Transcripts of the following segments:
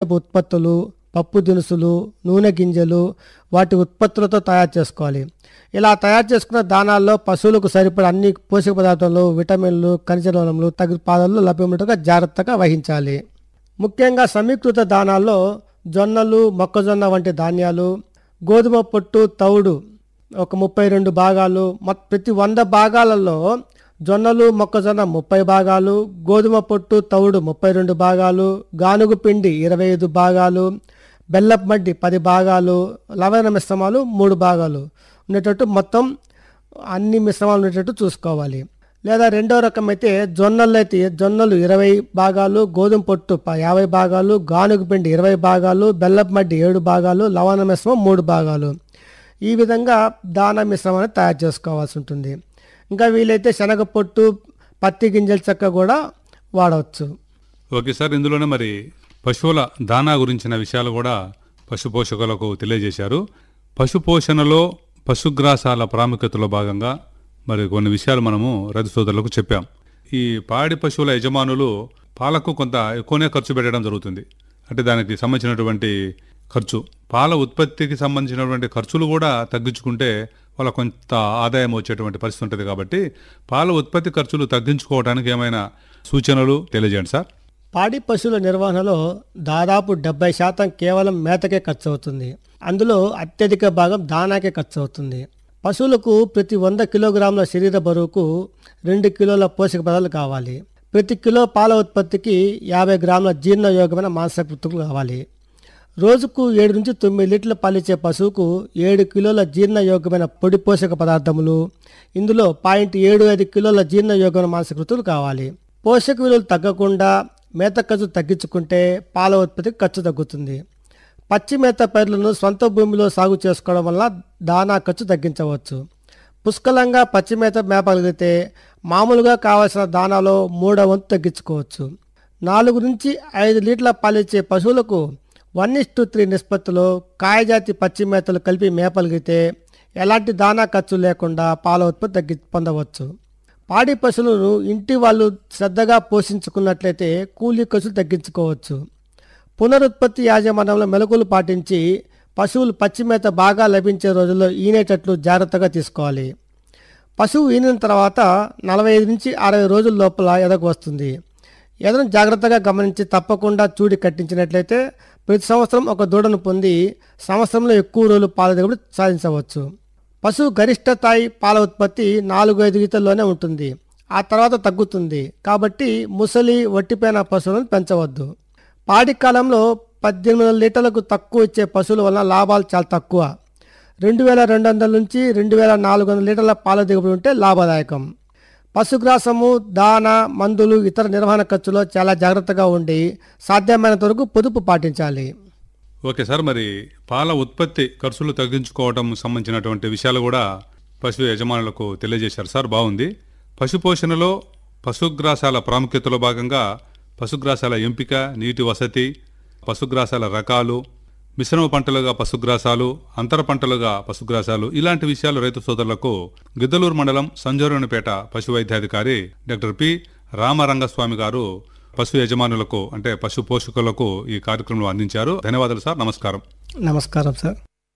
ఉత్పత్తులు పప్పు దినుసులు నూనె గింజలు వాటి ఉత్పత్తులతో తయారు చేసుకోవాలి ఇలా తయారు చేసుకున్న దానాల్లో పశువులకు సరిపడే అన్ని పోషక పదార్థాలు విటమిన్లు ఖనిజలవనములు తగిన పాదాలు లభ్యమట్టుగా జాగ్రత్తగా వహించాలి ముఖ్యంగా సమీకృత దానాల్లో జొన్నలు మొక్కజొన్న వంటి ధాన్యాలు గోధుమ పొట్టు తౌడు ఒక ముప్పై రెండు భాగాలు మొత్ ప్రతి వంద భాగాలలో జొన్నలు మొక్కజొన్న ముప్పై భాగాలు గోధుమ పొట్టు తౌడు ముప్పై రెండు భాగాలు గానుగు పిండి ఇరవై ఐదు భాగాలు బెల్లపు మడ్డి పది భాగాలు లవణ మిశ్రమాలు మూడు భాగాలు ఉండేటట్టు మొత్తం అన్ని మిశ్రమాలు ఉండేటట్టు చూసుకోవాలి లేదా రెండో రకం అయితే జొన్నలు అయితే జొన్నలు ఇరవై భాగాలు గోధుమ పొట్టు ప- యాభై భాగాలు గానుగ పిండి ఇరవై భాగాలు బెల్లపు మడ్డి ఏడు భాగాలు లవణ మిశ్రమం మూడు భాగాలు ఈ విధంగా దాన మిశ్రమాన్ని తయారు చేసుకోవాల్సి ఉంటుంది ఇంకా వీలైతే శనగ పొట్టు పత్తి గింజల చెక్క కూడా వాడవచ్చు ఓకే సార్ ఇందులోనే మరి పశువుల దానా గురించిన విషయాలు కూడా పశు పోషకులకు తెలియజేశారు పశు పోషణలో పశుగ్రాసాల ప్రాముఖ్యతలో భాగంగా మరి కొన్ని విషయాలు మనము రైతు సోదరులకు చెప్పాం ఈ పాడి పశువుల యజమానులు పాలకు కొంత ఎక్కువనే ఖర్చు పెట్టడం జరుగుతుంది అంటే దానికి సంబంధించినటువంటి ఖర్చు పాల ఉత్పత్తికి సంబంధించినటువంటి ఖర్చులు కూడా తగ్గించుకుంటే వాళ్ళ కొంత ఆదాయం వచ్చేటువంటి పరిస్థితి ఉంటుంది కాబట్టి పాల ఉత్పత్తి ఖర్చులు తగ్గించుకోవడానికి ఏమైనా సూచనలు తెలియజేయండి సార్ పాడి పశువుల నిర్వహణలో దాదాపు డెబ్బై శాతం కేవలం మేతకే ఖర్చు అవుతుంది అందులో అత్యధిక భాగం దానాకే ఖర్చు అవుతుంది పశువులకు ప్రతి వంద కిలోగ్రాముల శరీర బరువుకు రెండు కిలోల పోషక పదార్థాలు కావాలి ప్రతి కిలో పాల ఉత్పత్తికి యాభై గ్రాముల జీర్ణయోగ్యమైన మాంసకృతులు కావాలి రోజుకు ఏడు నుంచి తొమ్మిది లీటర్ల పాలిచ్చే పశువుకు ఏడు కిలోల జీర్ణయోగ్యమైన పొడి పోషక పదార్థములు ఇందులో పాయింట్ ఏడు ఐదు కిలోల జీర్ణయోగ్యమైన మాంసకృతులు కావాలి పోషక విలువలు తగ్గకుండా మేత ఖర్చు తగ్గించుకుంటే పాల ఉత్పత్తికి ఖర్చు తగ్గుతుంది పచ్చి మేత పైర్లను సొంత భూమిలో సాగు చేసుకోవడం వల్ల దానా ఖర్చు తగ్గించవచ్చు పుష్కలంగా పచ్చి మేత మేపగలిగితే మామూలుగా కావలసిన దానాలో మూడో వంతు తగ్గించుకోవచ్చు నాలుగు నుంచి ఐదు లీటర్ల పాలిచ్చే పశువులకు వన్ ఇస్ టు త్రీ నిష్పత్తిలో కాయజాతి పచ్చి మేతలు కలిపి మేపగలిగితే ఎలాంటి దానా ఖర్చు లేకుండా పాల ఉత్పత్తి తగ్గి పొందవచ్చు పాడి పశువులను ఇంటి వాళ్ళు శ్రద్ధగా పోషించుకున్నట్లయితే కూలీ ఖర్చులు తగ్గించుకోవచ్చు పునరుత్పత్తి యాజమాన్యంలో మెలకులు పాటించి పశువులు పచ్చి మేత బాగా లభించే రోజుల్లో ఈనేటట్లు జాగ్రత్తగా తీసుకోవాలి పశువు ఈనిన తర్వాత నలభై ఐదు నుంచి అరవై రోజుల లోపల ఎదకు వస్తుంది ఎదను జాగ్రత్తగా గమనించి తప్పకుండా చూడి కట్టించినట్లయితే ప్రతి సంవత్సరం ఒక దూడను పొంది సంవత్సరంలో ఎక్కువ రోజులు పాల దిగుబడి సాధించవచ్చు పశువు గరిష్ట స్థాయి పాల ఉత్పత్తి నాలుగు ఐదు గీతల్లోనే ఉంటుంది ఆ తర్వాత తగ్గుతుంది కాబట్టి ముసలి వట్టిపోయిన పశువులను పెంచవద్దు పాడి కాలంలో పద్దెనిమిది వందల లీటర్లకు తక్కువ ఇచ్చే పశువుల వలన లాభాలు చాలా తక్కువ రెండు వేల రెండు వందల నుంచి రెండు వేల నాలుగు వందల లీటర్ల పాల దిగుబడి ఉంటే లాభదాయకం పశుగ్రాసము దాన మందులు ఇతర నిర్వహణ ఖర్చులో చాలా జాగ్రత్తగా ఉండి సాధ్యమైనంత వరకు పొదుపు పాటించాలి ఓకే సార్ మరి పాల ఉత్పత్తి ఖర్చులు తగ్గించుకోవడం సంబంధించినటువంటి విషయాలు కూడా పశు యజమానులకు తెలియజేశారు సార్ బాగుంది పశు పోషణలో పశుగ్రాసాల ప్రాముఖ్యతలో భాగంగా పశుగ్రాసాల ఎంపిక నీటి వసతి పశుగ్రాసాల రకాలు మిశ్రమ పంటలుగా పశుగ్రాసాలు అంతర పంటలుగా పశుగ్రాసాలు ఇలాంటి విషయాలు రైతు సోదరులకు గిద్దలూరు మండలం సంజోరణపేట పశు వైద్యాధికారి డాక్టర్ పి రామరంగస్వామి గారు పశు యజమానులకు అంటే పశు పోషకులకు ఈ కార్యక్రమంలో అందించారు ధన్యవాదాలు సార్ నమస్కారం నమస్కారం సార్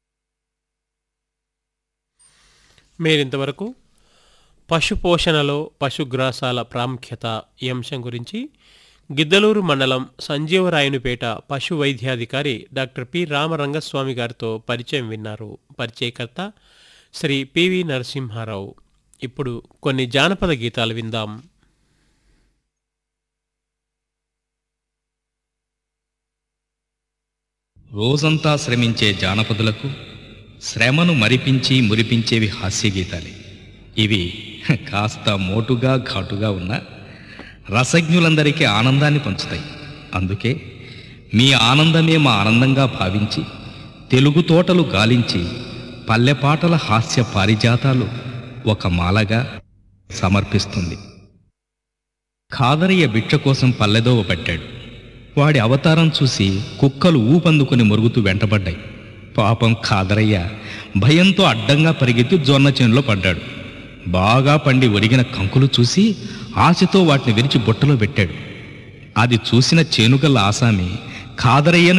మీరింతవరకు పశు పోషణలో పశుగ్రాసాల ప్రాముఖ్యత ఈ అంశం గురించి గిద్దలూరు మండలం సంజీవరాయునిపేట పశు వైద్యాధికారి డాక్టర్ పి రామరంగస్వామి గారితో పరిచయం విన్నారు పరిచయకర్త శ్రీ పివి నరసింహారావు ఇప్పుడు కొన్ని జానపద గీతాలు విందాం రోజంతా శ్రమించే జానపదులకు శ్రమను మరిపించి మురిపించేవి హాస్యగీతాలే ఇవి కాస్త మోటుగా ఘాటుగా ఉన్న రసజ్ఞులందరికీ ఆనందాన్ని పంచుతాయి అందుకే మీ ఆనందమే మా ఆనందంగా భావించి తెలుగు తోటలు గాలించి పల్లెపాటల హాస్య పారిజాతాలు ఒక మాలగా సమర్పిస్తుంది ఖాదరయ్య బిట్ట కోసం పల్లెదోవ పట్టాడు వాడి అవతారం చూసి కుక్కలు ఊపందుకుని మొరుగుతూ వెంటబడ్డాయి పాపం ఖాదరయ్య భయంతో అడ్డంగా పరిగెత్తి జొన్న చేనులో పడ్డాడు బాగా పండి ఒరిగిన కంకులు చూసి ఆశతో వాటిని విరిచి బుట్టలో పెట్టాడు అది చూసిన చేనుగల్ల ఆసామి ఖాదరయ్యను